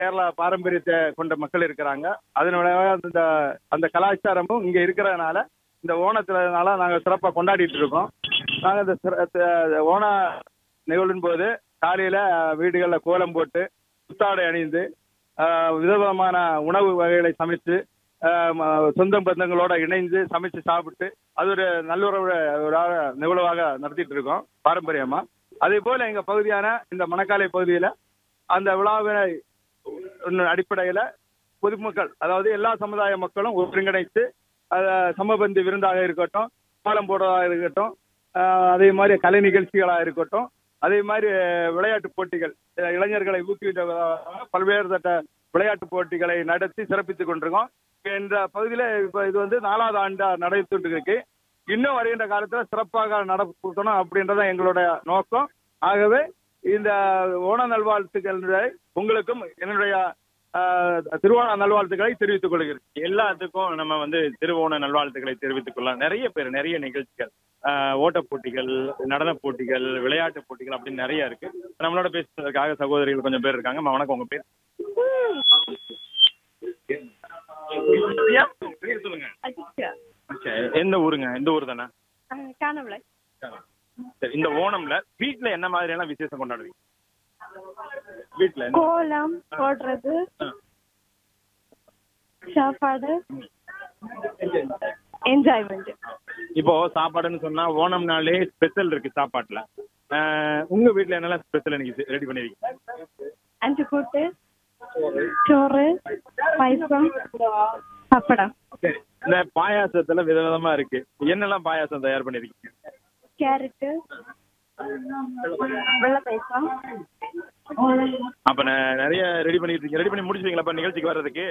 கேரளா பாரம்பரியத்தை கொண்ட மக்கள் இருக்கிறாங்க அதனால அந்த அந்த கலாச்சாரமும் இங்க இருக்கிறதுனால இந்த ஓணத்தினால நாங்க சிறப்பா கொண்டாடிட்டு இருக்கோம் நாங்க இந்த சிற- த- ஓண நிகழ்வின் போது காலையில வீடுகள்ல கோலம் போட்டு புத்தாடை அணிந்து ஆஹ், விதவிதமான உணவு வகைகளை சமைச்சு ஆஹ், ம- சொந்த பந்தங்களோட இணைந்து சமைச்சு சாப்பிட்டு அது ஒரு நல்லுறவு ஒரு நிகழ்வாக நடத்திட்டு இருக்கோம் பாரம்பரியமா அதே போல எங்க பகுதியான இந்த மணக்காலை பகுதியில அந்த விழாவினை அடிப்படையில பொதுமக்கள் அதாவது எல்லா சமுதாய மக்களும் ஒருங்கிணைத்து அத சமபந்தி விருந்தாக இருக்கட்டும் பாலம் போடுறதாக இருக்கட்டும் ஆஹ் அதே மாதிரி கலை நிகழ்ச்சிகளாக இருக்கட்டும் அதே மாதிரி விளையாட்டு போட்டிகள் அஹ் இளைஞர்களை ஊக்குவித்த விதமாக பல்வேறு தட்ட விளையாட்டு போட்டிகளை நடத்தி சிறப்பித்துக் கொண்டிருக்கோம் இந்த பகுதியில இப்ப இது வந்து நாலாவது ஆண்டா நடைபெற்று இருக்கு இன்னும் வருகின்ற காலத்துல சிறப்பாக நடக்கணும் அப்படின்றத எங்களுடைய நோக்கம் ஆகவே இந்த ஓண நல்வாழ்த்துக்கள் உங்களுக்கும் என்னுடைய ஆஹ், திருவோண நல்வாழ்த்துக்களை தெரிவித்துக் கொள்கிறேன் எல்லாத்துக்கும் நம்ம வந்து திருவோண நல்வாழ்த்துக்களை தெரிவித்துக் கொள்ளலாம் நிறைய பேர் நிறைய நிகழ்ச்சிகள் ஆஹ், ஓட்டப் போட்டிகள் நடன போட்டிகள் விளையாட்டு போட்டிகள் அப்படின்னு நிறைய இருக்கு நம்மளோட பேசுறதுக்காக சகோதரிகள் கொஞ்சம் பேர் இருக்காங்க அம்மா, வணக்கம் உங்க பேர் ஐயா, பேர் சொல்லுங்க அஜித்யா சரி, எந்த ஊருங்க எந்த ஊர் தானே காணவளை சரி இந்த ஓணம்ல வீட்ல என்ன மாதிரியான விசேஷம் கொண்டாடுவீங்க வீட்ல என்ன? கோலம் போடுறது ஆ. சாப்பாடு என்ஜாய்மெண்ட் இப்போ சாப்பாடுன்னு சொன்னா ஓணம்னாலே ஸ்பெஷல் இருக்கு சாப்பாட்டுல ஆஹ், உங்க வீட்ல என்னெல்லாம் ஸ்பெஷல் இன்னைக்கு ரெடி பண்ணிருக்கீங்க அஞ்சு கூட்டு சோறு பாயசம் பப்படம் சரி இந்த பாயாசத்துல விதவிதமா இருக்கு என்னெல்லாம் பாயாசம் தயார் பண்ணிருக்கீங்க கேரட்டு வெள்ளை பாயசம் அப்ப நான் நிறைய ரெடி பண்ணிட்டு இருக்கீங்க ரெடி பண்ணி முடிச்சிட்டீங்களா இப்ப நிகழ்ச்சிக்கு வர்றதுக்கு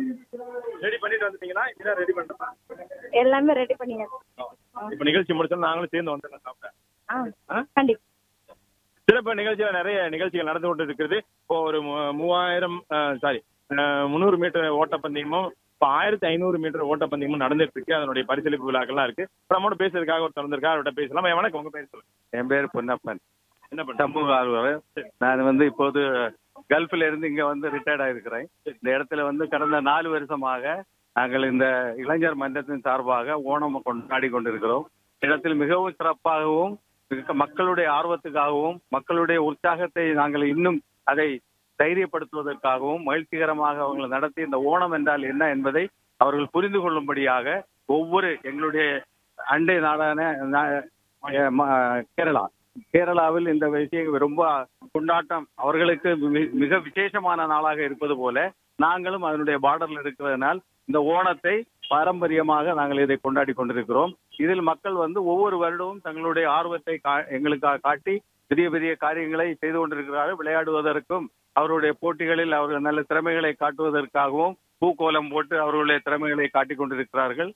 ரெடி பண்ணிட்டு வந்துட்டீங்கன்னா இதான் ரெடி பண்றேன் எல்லாமே ரெடி பண்ணியாச்சு இப்ப நிகழ்ச்சி முடிச்சோம் நாங்களும் சேர்ந்து வந்து சாப்பிட்டேன் ஆ ஆ? கண்டிப்பா சிறப்பு நிகழ்ச்சியில நிறைய நிகழ்ச்சிகள் நடந்து கொண்டு இருக்கிறது இப்போ ஒரு மூ- மூவாயிரம் சாரி முந்நூறு மீட்டர் ஓட்டப்பந்தயமும் இப்போ ஆயிரத்தி ஐநூறு மீட்டர் ஓட்டப்பந்தயமும் நடந்துட்டு இருக்கு அதனுடைய பரிசீலிப்பு விழாக்கள்லாம் இருக்கு இப்போ நம்மோட பேசுறதுக்காக ஒரு திறந்திருக்கா அவர்கிட்ட பேசலாம் ஐயா, வணக்கம் உங்க பேர் சொல்லுங்க என் பேர் பொன்னப்பன் என்ன பண்ண சமூக ஆர்வலர் நான் வந்து இப்போது கல்ஃப்ல இருந்து இங்க வந்து ரிட்டையர்ட் ஆயிருக்கிறேன் இந்த இடத்துல வந்து கடந்த நாலு வருஷமாக நாங்கள் இந்த இளைஞர் மன்றத்தின் சார்பாக ஓணம் கொண்டாடி கொண்டிருக்கிறோம் இடத்தில் மிகவும் சிறப்பாகவும் மிக மக்களுடைய ஆர்வத்துக்காகவும் மக்களுடைய உற்சாகத்தை நாங்கள் இன்னும் அதை தைரியப்படுத்துவதற்காகவும் மகிழ்ச்சிகரமாக அவங்களை நடத்தி இந்த ஓணம் என்றால் என்ன என்பதை அவர்கள் புரிந்து கொள்ளும்படியாக ஒவ்வொரு எங்களுடைய அண்டை நாடான நா- அஹ் ம- கேரளா கேரளாவில் இந்த விஷயம் ரொம்ப கொண்டாட்டம் அவர்களுக்கு மி- மிக விசேஷமான நாளாக இருப்பது போல நாங்களும் அதனுடைய பார்டர்ல இருக்கிறதுனால் இந்த ஓணத்தை பாரம்பரியமாக நாங்கள் இதை கொண்டாடி கொண்டிருக்கிறோம் இதில் மக்கள் வந்து ஒவ்வொரு வருடமும் தங்களுடைய ஆர்வத்தை கா- எங்களுக்காக காட்டி பெரிய பெரிய காரியங்களை செய்து கொண்டிருக்கிறார்கள் விளையாடுவதற்கும் அவருடைய போட்டிகளில் அவர்கள் நல்ல திறமைகளை காட்டுவதற்காகவும் பூக்கோலம் போட்டு அவர்களுடைய திறமைகளை காட்டிக் கொண்டிருக்கிறார்கள்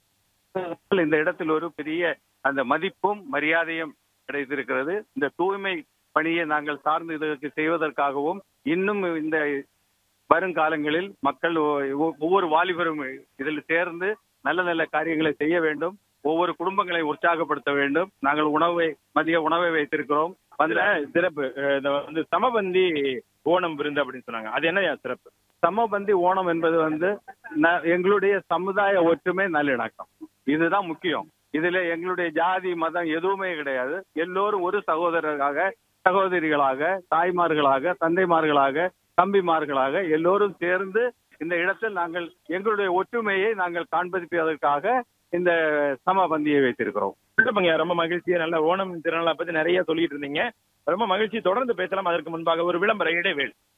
இந்த இடத்தில் ஒரு பெரிய அந்த மதிப்பும் மரியாதையும் கிடைத்திருக்கிறது இந்த தூய்மை பணியை நாங்கள் சார்ந்து இதற்கு செய்வதற்காகவும் இன்னும் இந்த வருங்காலங்களில் மக்கள் ஒ- ஒவ்வொரு வாலிபரும் இதில் சேர்ந்து நல்ல நல்ல காரியங்களை செய்ய வேண்டும் ஒவ்வொரு குடும்பங்களை உற்சாகப்படுத்த வேண்டும் நாங்கள் உணவை மதிய உணவை வைத்திருக்கிறோம் அதுல சிறப்பு அஹ் இந்த வந்து சமபந்தி ஓணம் விருந்து அப்படின்னு சொன்னாங்க அது என்னையா சிறப்பு சமபந்தி ஓணம் என்பது வந்து ந- எங்களுடைய சமுதாய ஒற்றுமை நல்லிணக்கம் இதுதான் முக்கியம் இதுல எங்களுடைய ஜாதி மதம் எதுவுமே கிடையாது எல்லோரும் ஒரு சகோதரராக சகோதரிகளாக தாய்மார்களாக தந்தைமார்களாக தம்பிமார்களாக எல்லோரும் சேர்ந்து இந்த இடத்தில் நாங்கள் எங்களுடைய ஒற்றுமையை நாங்கள் காண்பிப்பதற்காக இந்த சமபந்தியை வைத்திருக்கிறோம் சிறப்புங்க ரொம்ப மகிழ்ச்சி நல்ல ஓணம் திருநாளை பத்தி நிறைய சொல்லிட்டு இருந்தீங்க ரொம்ப மகிழ்ச்சி தொடர்ந்து பேசலாம் அதற்கு முன்பாக ஒரு விளம்பர இடைவேள்